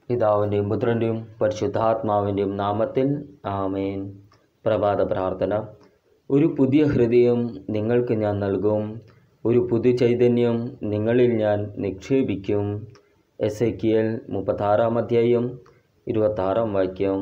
പിതാവിൻ്റെയും പുത്രൻ്റെയും പരിശുദ്ധാത്മാവിൻ്റെയും നാമത്തിൽ ആമേൻ പ്രഭാത പ്രാർത്ഥന ഒരു പുതിയ ഹൃദയം നിങ്ങൾക്ക് ഞാൻ നൽകും ഒരു പുതു ചൈതന്യം നിങ്ങളിൽ ഞാൻ നിക്ഷേപിക്കും എസ് എ കിയൽ മുപ്പത്താറാം അധ്യായം ഇരുപത്താറാം വാക്യം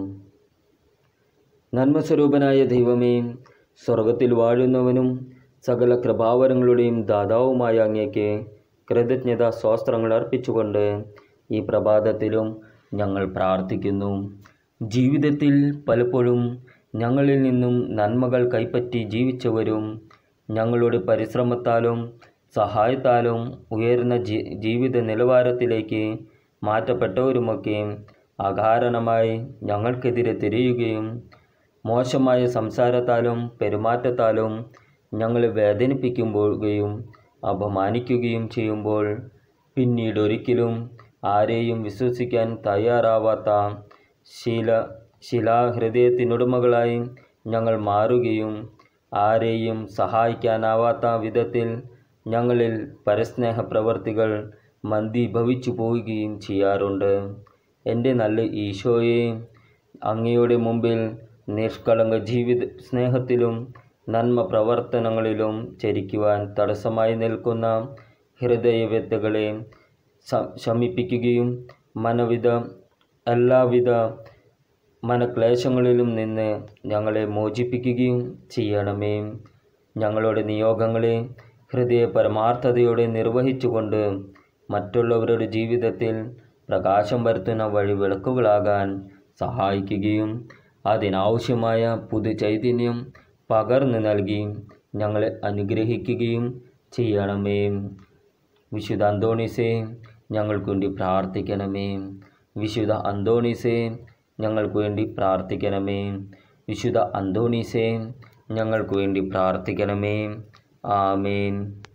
നന്മസ്വരൂപനായ ദൈവമേ സ്വർഗത്തിൽ വാഴുന്നവനും സകല കൃപാവരങ്ങളുടെയും ദാതാവുമായ അങ്ങേക്ക് കൃതജ്ഞത സ്വാസ്ത്രങ്ങൾ അർപ്പിച്ചുകൊണ്ട് ഈ പ്രഭാതത്തിലും ഞങ്ങൾ പ്രാർത്ഥിക്കുന്നു ജീവിതത്തിൽ പലപ്പോഴും ഞങ്ങളിൽ നിന്നും നന്മകൾ കൈപ്പറ്റി ജീവിച്ചവരും ഞങ്ങളുടെ പരിശ്രമത്താലും സഹായത്താലും ഉയർന്ന ജീ ജീവിത നിലവാരത്തിലേക്ക് മാറ്റപ്പെട്ടവരുമൊക്കെ അകാരണമായി ഞങ്ങൾക്കെതിരെ തിരിയുകയും മോശമായ സംസാരത്താലും പെരുമാറ്റത്താലും ഞങ്ങളെ വേദനിപ്പിക്കുമ്പോഴുകയും അപമാനിക്കുകയും ചെയ്യുമ്പോൾ പിന്നീട് ഒരിക്കലും ആരെയും വിശ്വസിക്കാൻ തയ്യാറാവാത്ത ശീല ശിലാഹൃദയത്തിനുടമകളായി ഞങ്ങൾ മാറുകയും ആരെയും സഹായിക്കാനാവാത്ത വിധത്തിൽ ഞങ്ങളിൽ പരസ്നേഹ പ്രവർത്തികൾ മന്ദീഭവിച്ചു പോവുകയും ചെയ്യാറുണ്ട് എൻ്റെ നല്ല ഈശോയെ അങ്ങയുടെ മുമ്പിൽ നിഷ്കളങ്ക ജീവിത സ്നേഹത്തിലും നന്മ പ്രവർത്തനങ്ങളിലും ചരിക്കുവാൻ തടസ്സമായി നിൽക്കുന്ന ഹൃദയവ്യക്തകളെ ശമിപ്പിക്കുകയും മനവിധ എല്ലാവിധ മനക്ലേശങ്ങളിലും നിന്ന് ഞങ്ങളെ മോചിപ്പിക്കുകയും ചെയ്യണമേ ഞങ്ങളുടെ നിയോഗങ്ങളെ ഹൃദയ പരമാർത്ഥതയോടെ നിർവഹിച്ചുകൊണ്ട് മറ്റുള്ളവരുടെ ജീവിതത്തിൽ പ്രകാശം വരുത്തുന്ന വഴിവിളക്കുകളാകാൻ സഹായിക്കുകയും അതിനാവശ്യമായ പുതു ചൈതന്യം പകർന്നു നൽകി ഞങ്ങളെ അനുഗ്രഹിക്കുകയും ചെയ്യണമേ വിശുദ്ധ അന്തോണീസേ ഞങ്ങൾക്ക് വേണ്ടി പ്രാർത്ഥിക്കണമേ വിശുദ്ധ അന്തോണീസേ ഞങ്ങൾക്ക് വേണ്ടി പ്രാർത്ഥിക്കണമേ വിശുദ്ധ അന്തോണീസേ ഞങ്ങൾക്ക് വേണ്ടി പ്രാർത്ഥിക്കണമേ ആമേൻ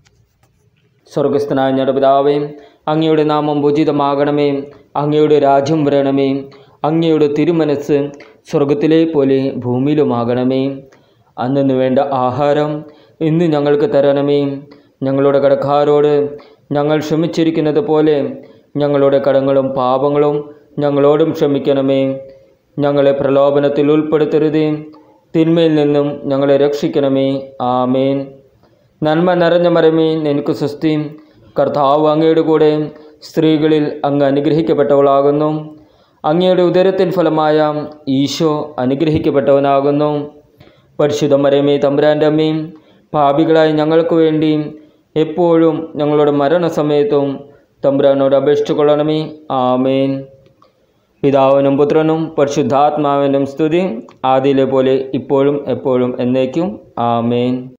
സ്വർഗസ്ഥനായ ഞങ്ങളുടെ പിതാവേ അങ്ങയുടെ നാമം ഉചിതമാകണമേ അങ്ങയുടെ രാജ്യം വരണമേ അങ്ങയുടെ തിരുമനസ് സ്വർഗത്തിലെ പോലെ ഭൂമിയിലുമാകണമേ അന്നു വേണ്ട ആഹാരം ഇന്ന് ഞങ്ങൾക്ക് തരണമേ ഞങ്ങളുടെ കടക്കാരോട് ഞങ്ങൾ ക്ഷമിച്ചിരിക്കുന്നത് പോലെ ഞങ്ങളുടെ കടങ്ങളും പാപങ്ങളും ഞങ്ങളോടും ക്ഷമിക്കണമേ ഞങ്ങളെ പ്രലോഭനത്തിൽ ഉൾപ്പെടുത്തരുതേ തിന്മയിൽ നിന്നും ഞങ്ങളെ രക്ഷിക്കണമേ ആമേൻ നന്മ നിറഞ്ഞ മരമേ എനിക്ക് സ്വസ്തി കർത്താവ് അങ്ങയുടെ കൂടെ സ്ത്രീകളിൽ അങ്ങ് അനുഗ്രഹിക്കപ്പെട്ടവളാകുന്നു അങ്ങയുടെ ഉദരത്തിൻ ഫലമായ ഈശോ അനുഗ്രഹിക്കപ്പെട്ടവനാകുന്നു പരിശുദ്ധ മരമേ തമ്പുരാൻ്റെ അമ്മയും പാപികളായി ഞങ്ങൾക്ക് വേണ്ടി എപ്പോഴും ഞങ്ങളുടെ മരണസമയത്തും തമ്പുരാനോട് അപേക്ഷിച്ചു കൊള്ളണമേ ആമേൻ പിതാവിനും പുത്രനും പരിശുദ്ധാത്മാവിനും സ്തുതി ആദിയിലെ പോലെ ഇപ്പോഴും എപ്പോഴും എന്നേക്കും ആമേൻ